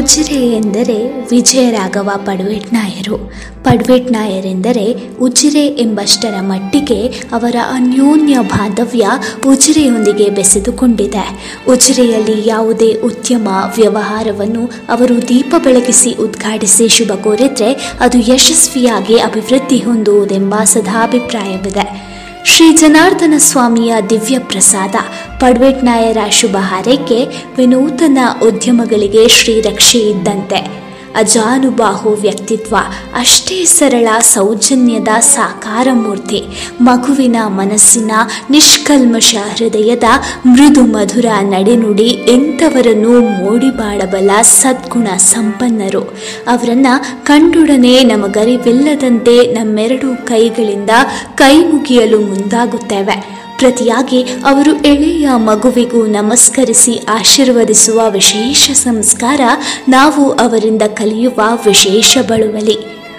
ಉಜಿರೆ ಎಂದರೆ ವಿಜಯರಾಘವ ಪಡ್ವೇಟ್ ನಾಯರು ಪಡ್ವೇಟ್ ನಾಯರೆಂದರೆ ಉಜಿರೆ ಎಂಬಷ್ಟರ ಮಟ್ಟಿಗೆ ಅವರ ಅನ್ಯೋನ್ಯ ಬಾಂಧವ್ಯ ಉಜಿರೆಯೊಂದಿಗೆ ಬೆಸೆದುಕೊಂಡಿದೆ ಉಜಿರೆಯಲ್ಲಿ ಯಾವುದೇ ಉದ್ಯಮ ವ್ಯವಹಾರವನ್ನು ಅವರು ದೀಪ ಬೆಳಗಿಸಿ ಉದ್ಘಾಟಿಸಿ ಶುಭ ಕೋರಿದ್ರೆ ಅದು ಯಶಸ್ವಿಯಾಗಿ ಅಭಿವೃದ್ಧಿ ಹೊಂದುವುದೆಂಬ ಸದಾಭಿಪ್ರಾಯವಿದೆ ಶ್ರೀ ಜನಾರ್ದನ ಸ್ವಾಮಿಯ ದಿವ್ಯ ಪ್ರಸಾದ ಪಡ್ವೇಟ್ ನಾಯರ ಶುಭ ಹಾರೈಕೆ ವಿನೂತನ ಉದ್ಯಮಗಳಿಗೆ ಶ್ರೀರಕ್ಷೆ ಇದ್ದಂತೆ ಅಜಾನುಬಾಹು ವ್ಯಕ್ತಿತ್ವ ಅಷ್ಟೇ ಸರಳ ಸೌಜನ್ಯದ ಸಾಕಾರ ಮೂರ್ತಿ ಮಗುವಿನ ಮನಸ್ಸಿನ ನಿಷ್ಕಲ್ಮಶ ಹೃದಯದ ಮೃದು ಮಧುರ ನಡೆನುಡಿ ಎಂಥವರನ್ನು ಮೂಡಿಬಾಡಬಲ್ಲ ಸದ್ಗುಣ ಸಂಪನ್ನರು ಅವರನ್ನ ಕಂಡೊಡನೆ ನಮಗರಿವಿಲ್ಲದಂತೆ ನಮ್ಮೆರಡು ಕೈಗಳಿಂದ ಕೈ ಮುಗಿಯಲು ಮುಂದಾಗುತ್ತೇವೆ ಪ್ರತಿಯಾಗಿ ಅವರು ಎಳೆಯ ಮಗುವಿಗೂ ನಮಸ್ಕರಿಸಿ ಆಶೀರ್ವದಿಸುವ ವಿಶೇಷ ಸಂಸ್ಕಾರ ನಾವು ಅವರಿಂದ ಕಲಿಯುವ ವಿಶೇಷ ಬಳುವಳಿ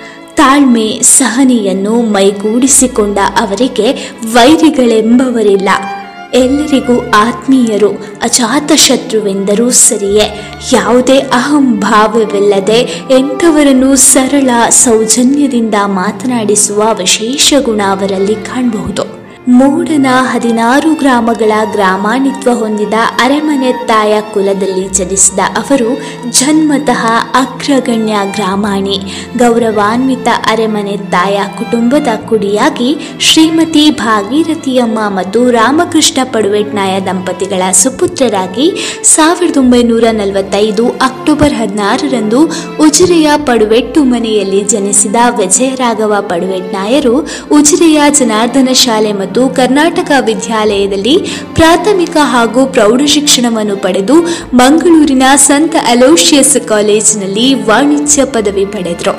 ತಾಳ್ಮೆ ಸಹನೆಯನ್ನು ಮೈಗೂಡಿಸಿಕೊಂಡ ಅವರಿಗೆ ವೈರಿಗಳೆಂಬವರಿಲ್ಲ ಎಲ್ಲರಿಗೂ ಆತ್ಮೀಯರು ಅಜಾತಶತ್ರುವೆಂದರೂ ಸರಿಯೇ ಯಾವುದೇ ಅಹಂಭಾವವಿಲ್ಲದೆ ಎಂಥವರನ್ನು ಸರಳ ಸೌಜನ್ಯದಿಂದ ಮಾತನಾಡಿಸುವ ವಿಶೇಷ ಗುಣ ಅವರಲ್ಲಿ ಕಾಣಬಹುದು ಮೂಡನ ಹದಿನಾರು ಗ್ರಾಮಗಳ ಗ್ರಾಮಾಣಿತ್ವ ಹೊಂದಿದ ಅರೆಮನೆತ್ತಾಯ ಕುಲದಲ್ಲಿ ಜನಿಸಿದ ಅವರು ಜನ್ಮತಃ ಅಗ್ರಗಣ್ಯ ಗ್ರಾಮಾಣಿ ಗೌರವಾನ್ವಿತ ಅರೆಮನೆತ್ತಾಯ ಕುಟುಂಬದ ಕುಡಿಯಾಗಿ ಶ್ರೀಮತಿ ಭಾಗೀರಥಿಯಮ್ಮ ಮತ್ತು ರಾಮಕೃಷ್ಣ ಪಡುವೆಟ್ನಾಯ ದಂಪತಿಗಳ ಸುಪುತ್ರರಾಗಿ ಸಾವಿರದ ಒಂಬೈನೂರ ನಲವತ್ತೈದು ಅಕ್ಟೋಬರ್ ಹದಿನಾರರಂದು ಉಜಿರೆಯ ಪಡುವೆಟ್ಟು ಮನೆಯಲ್ಲಿ ಜನಿಸಿದ ವಿಜಯರಾಘವ ಪಡುವೆಟ್ನಾಯರು ಉಜಿರೆಯ ಜನಾರ್ದನ ಶಾಲೆ ಮತ್ತು ಕರ್ನಾಟಕ ವಿದ್ಯಾಲಯದಲ್ಲಿ ಪ್ರಾಥಮಿಕ ಹಾಗೂ ಪ್ರೌಢ ಶಿಕ್ಷಣವನ್ನು ಪಡೆದು ಮಂಗಳೂರಿನ ಸಂತ ಅಲೋಷಿಯಸ್ ಕಾಲೇಜಿನಲ್ಲಿ ವಾಣಿಜ್ಯ ಪದವಿ ಪಡೆದರು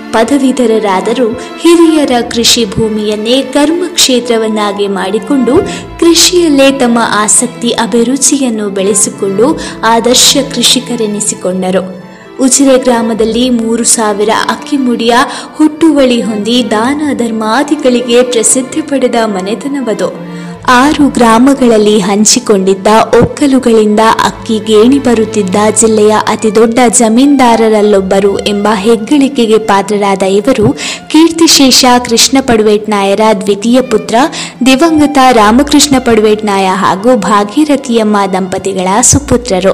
ಪದವೀಧರರಾದರೂ ಹಿರಿಯರ ಕೃಷಿ ಭೂಮಿಯನ್ನೇ ಕರ್ಮ ಕ್ಷೇತ್ರವನ್ನಾಗಿ ಮಾಡಿಕೊಂಡು ಕೃಷಿಯಲ್ಲೇ ತಮ್ಮ ಆಸಕ್ತಿ ಅಭಿರುಚಿಯನ್ನು ಬೆಳೆಸಿಕೊಂಡು ಆದರ್ಶ ಕೃಷಿಕರೆನಿಸಿಕೊಂಡರು ಉಜಿರೆ ಗ್ರಾಮದಲ್ಲಿ ಮೂರು ಸಾವಿರ ಅಕ್ಕಿಮುಡಿಯ ಹುಟ್ಟುವಳಿ ಹೊಂದಿ ದಾನ ಧರ್ಮಾದಿಗಳಿಗೆ ಪ್ರಸಿದ್ಧಿ ಪಡೆದ ಮನೆತನವದು ಆರು ಗ್ರಾಮಗಳಲ್ಲಿ ಹಂಚಿಕೊಂಡಿದ್ದ ಒಕ್ಕಲುಗಳಿಂದ ಅಕ್ಕಿ ಗೇಣಿ ಬರುತ್ತಿದ್ದ ಜಿಲ್ಲೆಯ ಅತಿದೊಡ್ಡ ಜಮೀನ್ದಾರರಲ್ಲೊಬ್ಬರು ಎಂಬ ಹೆಗ್ಗಳಿಕೆಗೆ ಪಾತ್ರರಾದ ಇವರು ಕೀರ್ತಿಶೇಷ ಕೃಷ್ಣ ಪಡುವೇಟ್ ನಾಯರ ದ್ವಿತೀಯ ಪುತ್ರ ದಿವಂಗತ ರಾಮಕೃಷ್ಣ ಪಡುವೇಟ್ ನಾಯ ಹಾಗೂ ಭಾಗೀರಥಿಯಮ್ಮ ದಂಪತಿಗಳ ಸುಪುತ್ರರು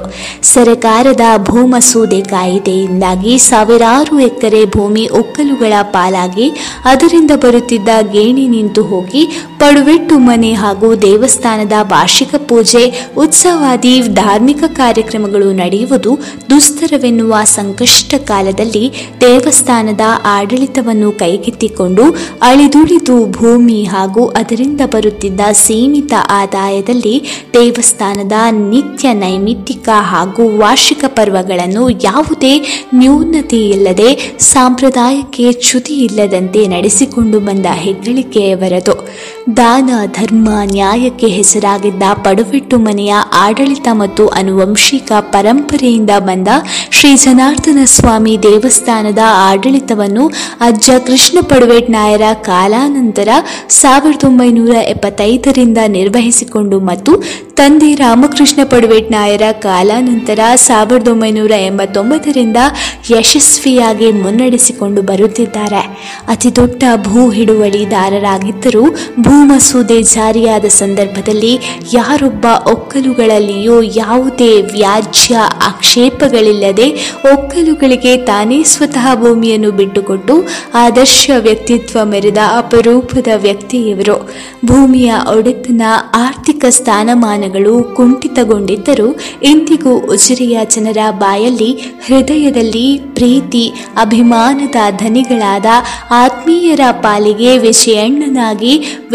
ಸರಕಾರದ ಭೂಮಸೂದೆ ಕಾಯಿದೆಯಿಂದಾಗಿ ಸಾವಿರಾರು ಎಕರೆ ಭೂಮಿ ಒಕ್ಕಲುಗಳ ಪಾಲಾಗಿ ಅದರಿಂದ ಬರುತ್ತಿದ್ದ ಗೇಣಿ ನಿಂತು ಹೋಗಿ ಪಡುವೆಟ್ಟು ಮನೆ ಹಾಗೂ ದೇವಸ್ಥಾನದ ವಾರ್ಷಿಕ ಪೂಜೆ ಉತ್ಸವಾದಿ ಧಾರ್ಮಿಕ ಕಾರ್ಯಕ್ರಮಗಳು ನಡೆಯುವುದು ದುಸ್ತರವೆನ್ನುವ ಸಂಕಷ್ಟ ಕಾಲದಲ್ಲಿ ದೇವಸ್ಥಾನದ ಆಡಳಿತವನ್ನು ಕೈಗೆತ್ತಿಕೊಂಡು ಅಳಿದುಳಿದು ಭೂಮಿ ಹಾಗೂ ಅದರಿಂದ ಬರುತ್ತಿದ್ದ ಸೀಮಿತ ಆದಾಯದಲ್ಲಿ ದೇವಸ್ಥಾನದ ನಿತ್ಯ ನೈಮಿತ್ತಿಕ ಹಾಗೂ ವಾರ್ಷಿಕ ಪರ್ವಗಳನ್ನು ಯಾವುದೇ ನ್ಯೂನತೆಯಿಲ್ಲದೆ ಸಾಂಪ್ರದಾಯಕ್ಕೆ ಚ್ಯುತಿ ಇಲ್ಲದಂತೆ ನಡೆಸಿಕೊಂಡು ಬಂದ ಹೆಗ್ಗಳಿಕೆಯವರದು ದಾನ ಧರ್ಮ ನ್ಯಾಯಕ್ಕೆ ಹೆಸರಾಗಿದ್ದ ಪಡುವೆಟ್ಟು ಮನೆಯ ಆಡಳಿತ ಮತ್ತು ಅನುವಂಶಿಕ ಪರಂಪರೆಯಿಂದ ಬಂದ ಶ್ರೀ ಜನಾರ್ದನ ಸ್ವಾಮಿ ದೇವಸ್ಥಾನದ ಆಡಳಿತವನ್ನು ಅಜ್ಜ ಕೃಷ್ಣ ಪಡುವೆಟ್ ನಾಯರ ಕಾಲಾನಂತರ ಸಾವಿರದ ಒಂಬೈನೂರ ಎಪ್ಪತ್ತೈದರಿಂದ ನಿರ್ವಹಿಸಿಕೊಂಡು ಮತ್ತು ತಂದೆ ರಾಮಕೃಷ್ಣ ಪಡುವೆಟ್ ನಾಯರ ಕಾಲಾನಂತರ ಸಾವಿರದ ಒಂಬೈನೂರ ಎಂಬತ್ತೊಂಬತ್ತರಿಂದ ಯಶಸ್ವಿಯಾಗಿ ಮುನ್ನಡೆಸಿಕೊಂಡು ಬರುತ್ತಿದ್ದಾರೆ ಅತಿ ದೊಡ್ಡ ಭೂ ಹಿಡುವಳಿದಾರರಾಗಿದ್ದರೂ ಭೂ ಮಸೂದೆ ಜಾರಿಯಾದ ಸಂದರ್ಭದಲ್ಲಿ ಯಾರೊಬ್ಬ ಒಕ್ಕಲುಗಳಲ್ಲಿಯೂ ಯಾವುದೇ ವ್ಯಾಜ್ಯ ಆಕ್ಷೇಪಗಳಿಲ್ಲದೆ ಒಕ್ಕಲುಗಳಿಗೆ ತಾನೇ ಸ್ವತಃ ಭೂಮಿಯನ್ನು ಬಿಟ್ಟುಕೊಟ್ಟು ಆದರ್ಶ ವ್ಯಕ್ತಿತ್ವ ಮೆರೆದ ಅಪರೂಪದ ವ್ಯಕ್ತಿಯವರು ಭೂಮಿಯ ಒಡೆತನ ಆರ್ಥಿಕ ಸ್ಥಾನಮಾನಗಳು ಕುಂಠಿತಗೊಂಡಿದ್ದರೂ ಇಂದಿಗೂ ಉಜಿರೆಯ ಜನರ ಬಾಯಲ್ಲಿ ಹೃದಯದಲ್ಲಿ ಪ್ರೀತಿ ಅಭಿಮಾನದ ಧನಿಗಳಾದ ಆತ್ಮೀಯರ ಪಾಲಿಗೆ ವಿಜಯಣ್ಣನಾಗಿ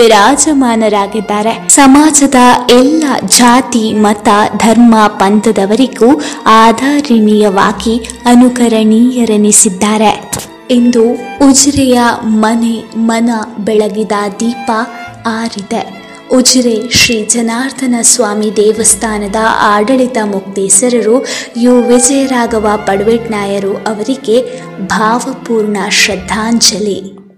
ವಿರಾಜಮಾನರಾಗಿದ್ದಾರೆ ಸಮಾಜದ ಎಲ್ಲ ಜಾತಿ ಮತ ಧರ್ಮ ಪಂಥದವರಿಗೂ ಆಧಾರಣೀಯವಾಗಿ ಅನುಕರಣೀಯರೆನಿಸಿದ್ದಾರೆ ಇಂದು ಉಜಿರೆಯ ಮನೆ ಮನ ಬೆಳಗಿದ ದೀಪ ಆರಿದೆ ಉಜಿರೆ ಶ್ರೀ ಜನಾರ್ದನ ಸ್ವಾಮಿ ದೇವಸ್ಥಾನದ ಆಡಳಿತ ಮುಕ್ತೇಸರರು ಯು ವಿಜಯರಾಘವ ಪಡ್ವೆಟ್ ನಾಯರು ಅವರಿಗೆ ಭಾವಪೂರ್ಣ ಶ್ರದ್ಧಾಂಜಲಿ